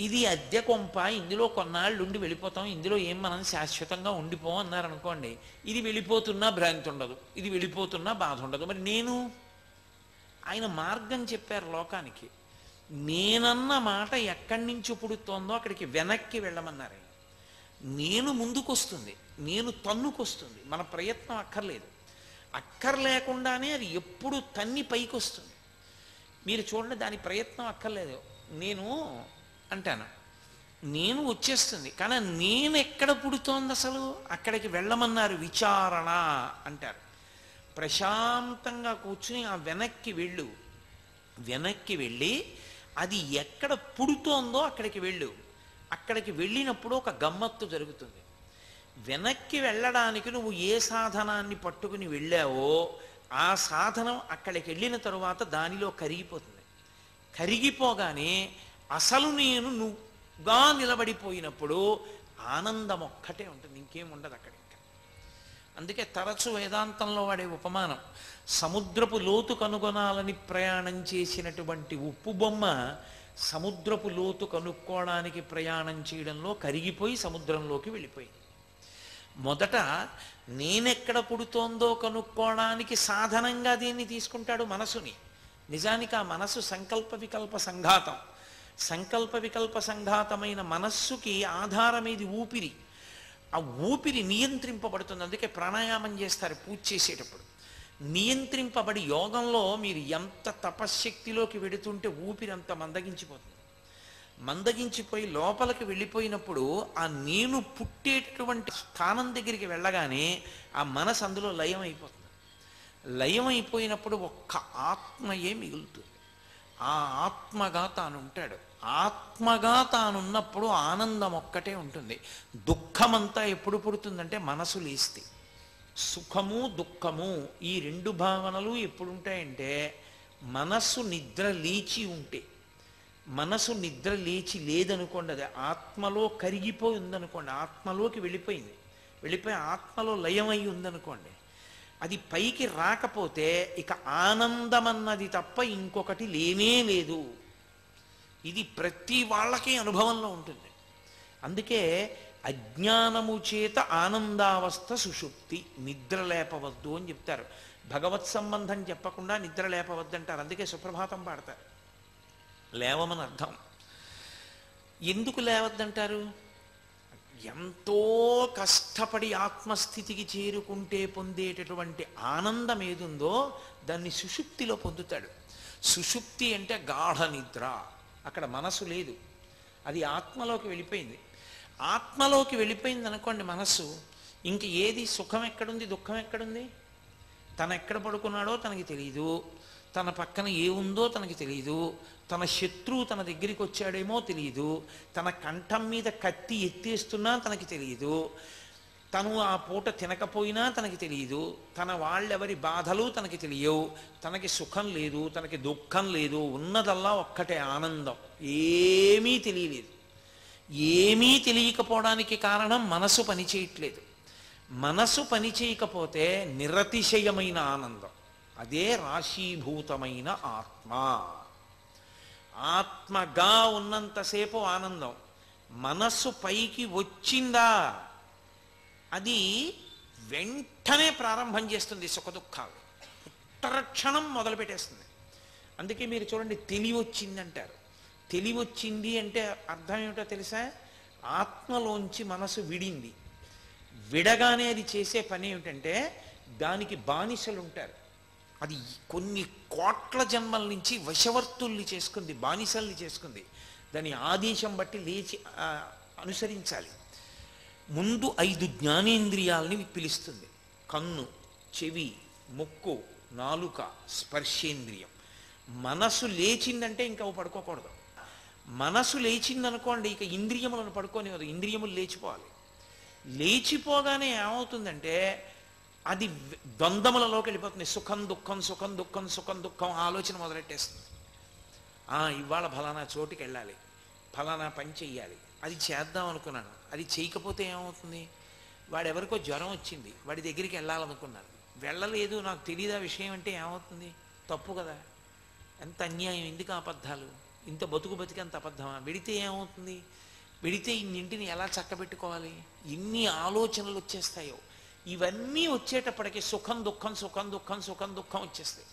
ఇది అద్దె కొంప ఇందులో కొన్నాళ్ళు ఉండి వెళ్ళిపోతాం ఇందులో ఏం మనం శాశ్వతంగా ఉండిపోం అన్నారనుకోండి ఇది వెళ్ళిపోతున్నా భ్రాంతి ఉండదు ఇది వెళ్ళిపోతున్నా బాధ ఉండదు మరి నేను ఆయన మార్గం చెప్పారు లోకానికి నేనన్న మాట ఎక్కడి నుంచి పుడుతోందో అక్కడికి వెనక్కి వెళ్ళమన్నారు ఆయన. నేను ముందుకొస్తుంది నేను తన్నుకొస్తుంది మన ప్రయత్నం అక్కర్లేదు అక్కర్లేకుండానే అది ఎప్పుడు తన్ని పైకి వస్తుంది మీరు చూడండి దాని ప్రయత్నం అక్కర్లేదు నేను అంటాను నేను వచ్చేస్తుంది కానీ నేను ఎక్కడ పుడుతోంది అసలు అక్కడికి వెళ్ళమన్నారు విచారణ అంటారు ప్రశాంతంగా కూర్చుని ఆ వెనక్కి వెళ్ళు వెనక్కి వెళ్ళి అది ఎక్కడ పుడుతోందో అక్కడికి వెళ్ళు అక్కడికి వెళ్ళినప్పుడు ఒక గమ్మత్తు జరుగుతుంది వెనక్కి వెళ్ళడానికి నువ్వు ఏ సాధనాన్ని పట్టుకుని వెళ్ళావో ఆ సాధనం అక్కడికి వెళ్ళిన తరువాత దానిలో కరిగిపోతుంది కరిగిపోగానే అసలు నేను నువ్వుగా నిలబడిపోయినప్పుడు ఆనందం ఒక్కటే ఉంటుంది ఇంకేం ఉండదు అక్కడ ఇంకా అందుకే తరచు వేదాంతంలో వాడే ఉపమానం సముద్రపు లోతు కనుగొనాలని ప్రయాణం చేసినటువంటి ఉప్పు బొమ్మ సముద్రపు లోతు కనుక్కోవడానికి ప్రయాణం చేయడంలో కరిగిపోయి సముద్రంలోకి వెళ్ళిపోయింది మొదట నేనెక్కడ పుడుతోందో కనుక్కోవడానికి సాధనంగా దీన్ని తీసుకుంటాడు మనసుని నిజానికి ఆ మనసు సంకల్ప వికల్ప సంఘాతం సంకల్ప వికల్ప సంఘాతమైన మనస్సుకి ఆధారమేది ఊపిరి ఆ ఊపిరి నియంత్రింపబడుతుంది అందుకే ప్రాణాయామం చేస్తారు పూజ చేసేటప్పుడు నియంత్రింపబడి యోగంలో మీరు ఎంత తపశ్శక్తిలోకి వెడుతుంటే ఊపిరి అంత మందగించిపోతుంది మందగించిపోయి లోపలికి వెళ్ళిపోయినప్పుడు ఆ నేను పుట్టేటటువంటి స్థానం దగ్గరికి వెళ్ళగానే ఆ మనసు అందులో లయం అయిపోతుంది లయం అయిపోయినప్పుడు ఒక్క ఆత్మయే మిగులుతుంది ఆ ఆత్మగా తాను ఉంటాడు ఆత్మగా తానున్నప్పుడు ఆనందం ఒక్కటే ఉంటుంది దుఃఖమంతా ఎప్పుడు పుడుతుందంటే మనసు లేస్తే సుఖము దుఃఖము ఈ రెండు భావనలు ఎప్పుడు ఉంటాయంటే మనస్సు నిద్ర లేచి ఉంటే మనసు నిద్ర లేచి లేదనుకోండి అది ఆత్మలో కరిగిపోయి ఉందనుకోండి ఆత్మలోకి వెళ్ళిపోయింది వెళ్ళిపోయి ఆత్మలో లయమై ఉందనుకోండి అది పైకి రాకపోతే ఇక ఆనందమన్నది తప్ప ఇంకొకటి లేనే లేదు ఇది ప్రతి వాళ్ళకి అనుభవంలో ఉంటుంది అందుకే అజ్ఞానము చేత ఆనందావస్థ సుషుప్తి నిద్ర లేపవద్దు అని చెప్తారు భగవత్ సంబంధం చెప్పకుండా నిద్ర లేపవద్దు అంటారు అందుకే సుప్రభాతం పాడతారు లేవమని అర్థం ఎందుకు లేవద్దంటారు ఎంతో కష్టపడి ఆత్మస్థితికి చేరుకుంటే పొందేటటువంటి ఆనందం ఏదుందో దాన్ని సుషుప్తిలో పొందుతాడు సుషుప్తి అంటే గాఢ నిద్ర అక్కడ మనసు లేదు అది ఆత్మలోకి వెళ్ళిపోయింది ఆత్మలోకి వెళ్ళిపోయింది అనుకోండి మనస్సు ఇంక ఏది సుఖం ఎక్కడుంది దుఃఖం ఎక్కడుంది తను ఎక్కడ పడుకున్నాడో తనకి తెలియదు తన పక్కన ఏ ఉందో తనకి తెలియదు తన శత్రువు తన దగ్గరికి వచ్చాడేమో తెలియదు తన కంఠం మీద కత్తి ఎత్తేస్తున్నా తనకి తెలియదు తను ఆ పూట తినకపోయినా తనకి తెలియదు తన వాళ్ళెవరి బాధలు తనకి తెలియవు తనకి సుఖం లేదు తనకి దుఃఖం లేదు ఉన్నదల్లా ఒక్కటే ఆనందం ఏమీ తెలియలేదు ఏమీ తెలియకపోవడానికి కారణం మనసు పని చేయట్లేదు మనసు పని చేయకపోతే నిరతిశయమైన ఆనందం అదే రాశీభూతమైన ఆత్మ ఆత్మగా ఉన్నంతసేపు ఆనందం మనస్సు పైకి వచ్చిందా అది వెంటనే ప్రారంభం చేస్తుంది సుఖదుఖాలు ఉత్తరక్షణం మొదలుపెట్టేస్తుంది అందుకే మీరు చూడండి తెలివి వచ్చింది అంటారు తెలివి వచ్చింది అంటే అర్థం ఏమిటో తెలుసా ఆత్మలోంచి మనసు విడింది విడగానే అది చేసే పని ఏమిటంటే దానికి బానిసలు ఉంటారు అది కొన్ని కోట్ల జన్మల నుంచి వశవర్తుల్ని చేసుకుంది బానిసల్ని చేసుకుంది దాని ఆదేశం బట్టి లేచి ఆ, అనుసరించాలి ముందు ఐదు జ్ఞానేంద్రియాలని పిలుస్తుంది కన్ను చెవి ముక్కు నాలుక స్పర్శేంద్రియం మనసు లేచిందంటే ఇంకా అవి పడుకోకూడదు మనసు లేచిందనుకోండి ఇక ఇంద్రియములను పడుకోనివ్వదు ఇంద్రియములు లేచిపోవాలి లేచిపోగానే ఏమవుతుందంటే అది ద్వంద్వములలోకి వెళ్ళిపోతుంది సుఖం దుఃఖం సుఖం దుఃఖం సుఖం దుఃఖం ఆలోచన మొదలెట్టేస్తుంది ఆ, ఇవాళ ఫలానా చోటుకి వెళ్ళాలి ఫలానా పని చెయ్యాలి అది చేద్దాం అనుకున్నాను అది చేయకపోతే ఏమవుతుంది వాడెవరికో జ్వరం వచ్చింది వాడి దగ్గరికి వెళ్ళాలనుకున్నాను వెళ్ళలేదు నాకు తెలియదా విషయం అంటే ఏమవుతుంది తప్పు కదా ఎంత అన్యాయం ఎందుకు అబద్ధాలు ఇంత బతుకు బతికి అంత అబద్ధమా వెడితే ఏమవుతుంది వెడితే ఇన్నింటిని ఎలా చక్కబెట్టుకోవాలి ఎన్ని ఆలోచనలు వచ్చేస్తాయో ఇవన్నీ వచ్చేటప్పటికి సుఖం దుఃఖం సుఖం దుఃఖం సుఖం దుఃఖం వచ్చేస్తాయి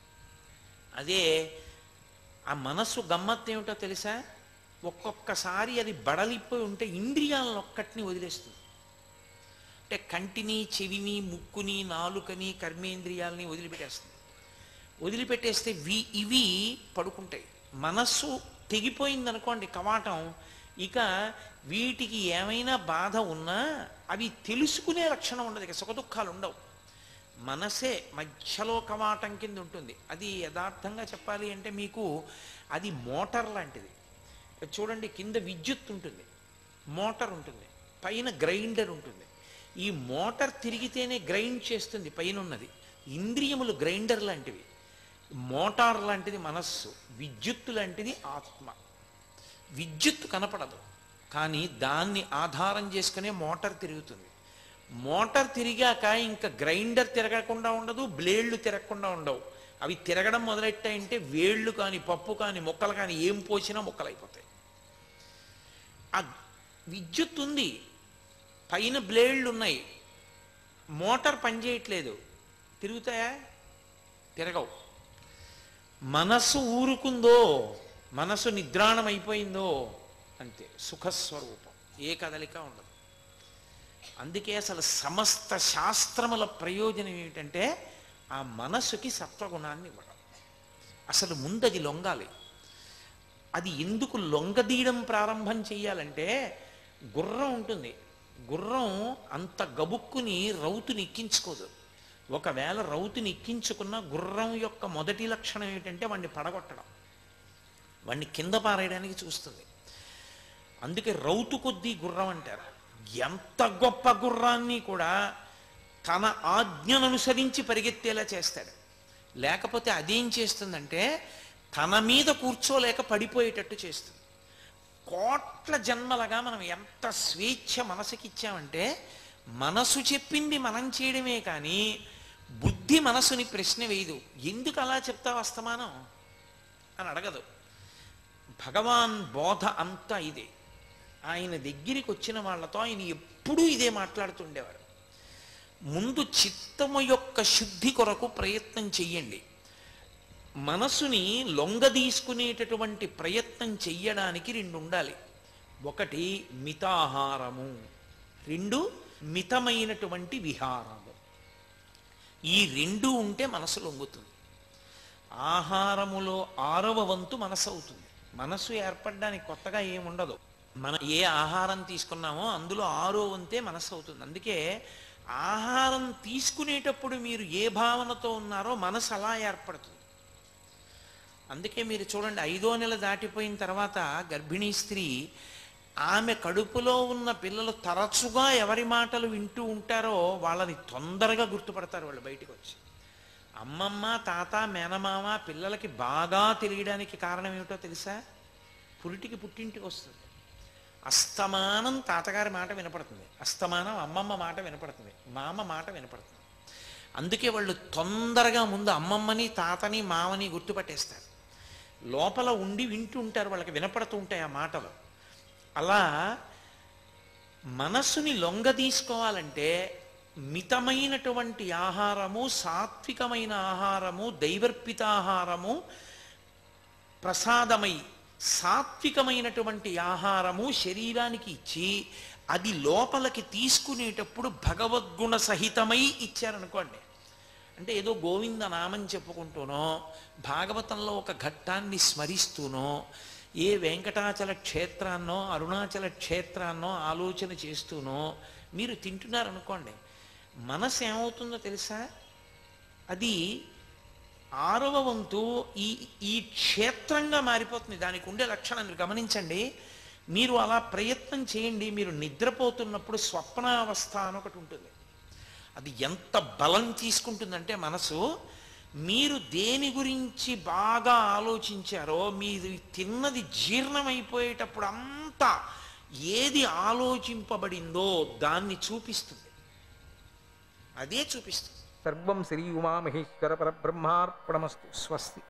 అదే ఆ మనస్సు గమ్మత్తు ఏమిటో తెలుసా ఒక్కొక్కసారి అది బడలిపోయి ఉంటే ఇంద్రియాలను ఒక్కటిని వదిలేస్తుంది అంటే కంటిని చెవిని ముక్కుని నాలుకని కర్మేంద్రియాలని వదిలిపెట్టేస్తుంది వదిలిపెట్టేస్తే వి ఇవి పడుకుంటాయి మనస్సు తెగిపోయింది అనుకోండి కవాటం ఇక వీటికి ఏమైనా బాధ ఉన్నా అవి తెలుసుకునే లక్షణం ఉండదు ఇక సుఖదుఖాలు ఉండవు మనసే మధ్యలో కవాటం కింద ఉంటుంది అది యథార్థంగా చెప్పాలి అంటే మీకు అది మోటార్ లాంటిది చూడండి కింద విద్యుత్ ఉంటుంది మోటార్ ఉంటుంది పైన గ్రైండర్ ఉంటుంది ఈ మోటార్ తిరిగితేనే గ్రైండ్ చేస్తుంది పైన ఉన్నది ఇంద్రియములు గ్రైండర్ లాంటివి మోటార్ లాంటిది మనస్సు విద్యుత్తు లాంటిది ఆత్మ విద్యుత్ కనపడదు కానీ దాన్ని ఆధారం చేసుకునే మోటార్ తిరుగుతుంది మోటార్ తిరిగాక ఇంకా గ్రైండర్ తిరగకుండా ఉండదు బ్లేడ్లు తిరగకుండా ఉండవు అవి తిరగడం మొదలెట్టాయంటే వేళ్ళు కానీ పప్పు కానీ మొక్కలు కానీ ఏం పోసినా మొక్కలు అయిపోతాయి ఆ విద్యుత్ ఉంది పైన బ్లేడ్లు ఉన్నాయి మోటార్ పనిచేయట్లేదు తిరుగుతాయా తిరగవు మనస్సు ఊరుకుందో మనసు నిద్రాణం అయిపోయిందో అంతే సుఖస్వరూపం ఏ కదలిక ఉండదు అందుకే అసలు సమస్త శాస్త్రముల ప్రయోజనం ఏమిటంటే ఆ మనస్సుకి సత్వగుణాన్ని ఇవ్వడం అసలు ముందది లొంగాలి అది ఎందుకు లొంగదీయడం ప్రారంభం చెయ్యాలంటే గుర్రం ఉంటుంది గుర్రం అంత గబుక్కుని రౌతుని ఎక్కించుకోదు ఒకవేళ రౌతుని ఎక్కించుకున్న గుర్రం యొక్క మొదటి లక్షణం ఏమిటంటే వాడిని పడగొట్టడం వాడిని కింద పారేయడానికి చూస్తుంది అందుకే రౌతు కొద్దీ గుర్రం అంటారు ఎంత గొప్ప గుర్రాన్ని కూడా తన ఆజ్ఞను అనుసరించి పరిగెత్తేలా చేస్తాడు లేకపోతే అదేం చేస్తుందంటే తన మీద కూర్చోలేక పడిపోయేటట్టు చేస్తుంది కోట్ల జన్మలుగా మనం ఎంత స్వేచ్ఛ మనసుకి ఇచ్చామంటే మనసు చెప్పింది మనం చేయడమే కానీ బుద్ధి మనసుని ప్రశ్న వేయదు ఎందుకు అలా చెప్తావు అస్తమానం అని అడగదు భగవాన్ బోధ అంతా ఇదే ఆయన దగ్గరికి వచ్చిన వాళ్ళతో ఆయన ఎప్పుడూ ఇదే మాట్లాడుతుండేవారు ముందు చిత్తము యొక్క శుద్ధి కొరకు ప్రయత్నం చెయ్యండి మనసుని లొంగదీసుకునేటటువంటి ప్రయత్నం చెయ్యడానికి రెండు ఉండాలి ఒకటి మితాహారము రెండు మితమైనటువంటి విహారము ఈ రెండు ఉంటే మనసు లొంగుతుంది ఆహారములో ఆరవ వంతు మనసు అవుతుంది మనసు ఏర్పడడానికి కొత్తగా ఏముండదు మనం ఏ ఆహారం తీసుకున్నామో అందులో ఆరో వంతే మనసు అవుతుంది అందుకే ఆహారం తీసుకునేటప్పుడు మీరు ఏ భావనతో ఉన్నారో మనసు అలా ఏర్పడుతుంది అందుకే మీరు చూడండి ఐదో నెల దాటిపోయిన తర్వాత గర్భిణీ స్త్రీ ఆమె కడుపులో ఉన్న పిల్లలు తరచుగా ఎవరి మాటలు వింటూ ఉంటారో వాళ్ళని తొందరగా గుర్తుపడతారు వాళ్ళు బయటికి వచ్చి అమ్మమ్మ తాత మేనమామ పిల్లలకి బాగా తెలియడానికి కారణం ఏమిటో తెలుసా పురిటికి పుట్టింటికి వస్తుంది అస్తమానం తాతగారి మాట వినపడుతుంది అస్తమానం అమ్మమ్మ మాట వినపడుతుంది మామ మాట వినపడుతుంది అందుకే వాళ్ళు తొందరగా ముందు అమ్మమ్మని తాతని మామని గుర్తుపట్టేస్తారు లోపల ఉండి వింటూ ఉంటారు వాళ్ళకి వినపడుతూ ఉంటాయి ఆ మాటలు అలా మనస్సుని లొంగ తీసుకోవాలంటే మితమైనటువంటి ఆహారము సాత్వికమైన ఆహారము దైవర్పితాహారము ప్రసాదమై సాత్వికమైనటువంటి ఆహారము శరీరానికి ఇచ్చి అది లోపలికి తీసుకునేటప్పుడు భగవద్గుణ సహితమై ఇచ్చారనుకోండి అంటే ఏదో గోవింద నామం చెప్పుకుంటూనో భాగవతంలో ఒక ఘట్టాన్ని స్మరిస్తూనో ఏ వెంకటాచల క్షేత్రాన్నో అరుణాచల క్షేత్రాన్నో ఆలోచన చేస్తూనో మీరు తింటున్నారనుకోండి మనసు ఏమవుతుందో తెలుసా అది ఆరవ వంతు ఈ ఈ క్షేత్రంగా మారిపోతుంది దానికి ఉండే లక్షణం మీరు గమనించండి మీరు అలా ప్రయత్నం చేయండి మీరు నిద్రపోతున్నప్పుడు స్వప్నావస్థ అని ఒకటి ఉంటుంది అది ఎంత బలం తీసుకుంటుందంటే మనసు మీరు దేని గురించి బాగా ఆలోచించారో మీరు తిన్నది జీర్ణమైపోయేటప్పుడు అంతా ఏది ఆలోచింపబడిందో దాన్ని చూపిస్తుంది అదే చూపిస్తుంది సర్వం శ్రీ ఉమామహేశ్వర పరబ్రహ్మార్పణమస్తు స్వస్తి